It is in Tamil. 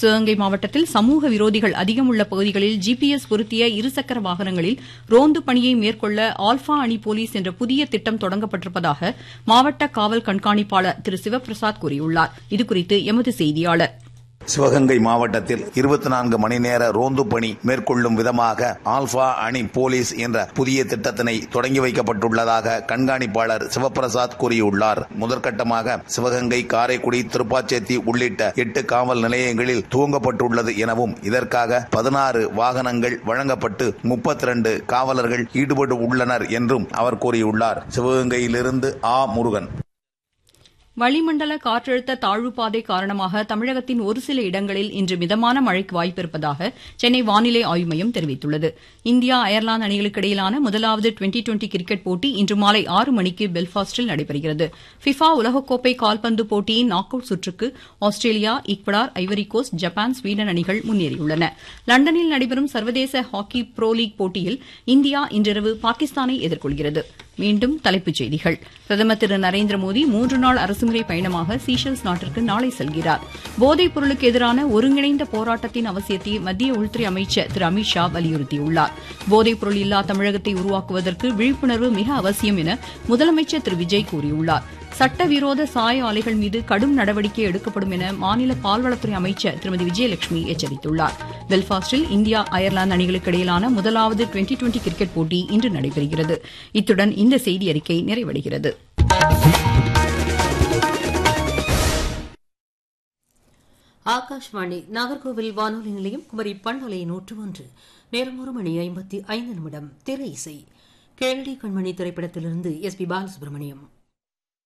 சிவகங்கை மாவட்டத்தில் சமூக விரோதிகள் அதிகம் உள்ள பகுதிகளில் ஜிபிஎஸ் பொருத்திய இருசக்கர வாகனங்களில் ரோந்து பணியை மேற்கொள்ள ஆல்பா அணி போலீஸ் என்ற புதிய திட்டம் தொடங்கப்பட்டிருப்பதாக மாவட்ட காவல் கண்காணிப்பாளர் திரு சிவபிரசாத் கூறியுள்ளார் இதுகுறித்து எமது செய்தியாளர் சிவகங்கை மாவட்டத்தில் இருபத்தி நான்கு மணி நேர ரோந்து பணி மேற்கொள்ளும் விதமாக ஆல்பா அணி போலீஸ் என்ற புதிய திட்டத்தினை தொடங்கி வைக்கப்பட்டுள்ளதாக கண்காணிப்பாளர் சிவபிரசாத் கூறியுள்ளார் முதற்கட்டமாக சிவகங்கை காரைக்குடி திருப்பாச்சேத்தி உள்ளிட்ட எட்டு காவல் நிலையங்களில் துவங்கப்பட்டுள்ளது எனவும் இதற்காக பதினாறு வாகனங்கள் வழங்கப்பட்டு முப்பத்தி ரெண்டு காவலர்கள் ஈடுபட்டு உள்ளனர் என்றும் அவர் கூறியுள்ளார் சிவகங்கையிலிருந்து ஆ முருகன் வளிமண்டல காற்றழுத்த தாழ்வுப்பாதை காரணமாக தமிழகத்தின் ஒரு சில இடங்களில் இன்று மிதமான மழைக்கு வாய்ப்பிருப்பதாக சென்னை வானிலை ஆய்வு மையம் தெரிவித்துள்ளது இந்தியா அயர்லாந்து அணிகளுக்கு இடையிலான முதலாவது டுவெண்டி டுவெண்டி கிரிக்கெட் போட்டி இன்று மாலை ஆறு மணிக்கு பெல்பாஸ்டில் நடைபெறுகிறது ஃபிஃபா உலகக்கோப்பை கால்பந்து போட்டியின் நாக் அவுட் சுற்றுக்கு Australia Ecuador Ivory Coast Japan Sweden அணிகள் முன்னேறியுள்ளன லண்டனில் நடைபெறும் சர்வதேச ஹாக்கி ப்ரோ லீக் போட்டியில் இந்தியா இன்றிரவு பாகிஸ்தானை எதிர்கொள்கிறது மீண்டும் தலைப்புச் செய்திகள் பிரதமர் திரு நரேந்திர மோடி மூன்று நாள் அரசுமுறை பயணமாக சீஷல்ஸ் நாட்டிற்கு நாளை செல்கிறார் போதைப் பொருளுக்கு எதிரான ஒருங்கிணைந்த போராட்டத்தின் அவசியத்தை மத்திய உள்துறை அமைச்சர் திரு அமித் ஷா வலியுறுத்தியுள்ளார் போதைப் பொருள் இல்லா தமிழகத்தை உருவாக்குவதற்கு விழிப்புணர்வு மிக அவசியம் என முதலமைச்சர் திரு விஜய் கூறியுள்ளார் சட்டவிரோத சாய ஆலைகள் மீது கடும் நடவடிக்கை எடுக்கப்படும் என மாநில பால்வளத்துறை அமைச்சர் திருமதி விஜயலட்சுமி எச்சரித்துள்ளார் பெல்பாஸ்டில் இந்தியா அயர்லாந்து அணிகளுக்கு இடையிலான முதலாவது டுவெண்டி டுவெண்டி கிரிக்கெட் போட்டி இன்று நடைபெறுகிறது இத்துடன் இந்த செய்தி அறிக்கை நிறைவடைகிறது ஆகாஷ்வாணி நாகர்கோவில் வானொலி நிலையம் குமரி பண்பலை நூற்று ஒன்று நேரம் ஒரு மணி ஐம்பத்தி ஐந்து நிமிடம் திரை இசை கேளடி கண்மணி திரைப்படத்திலிருந்து எஸ் பி பாலசுப்ரமணியம்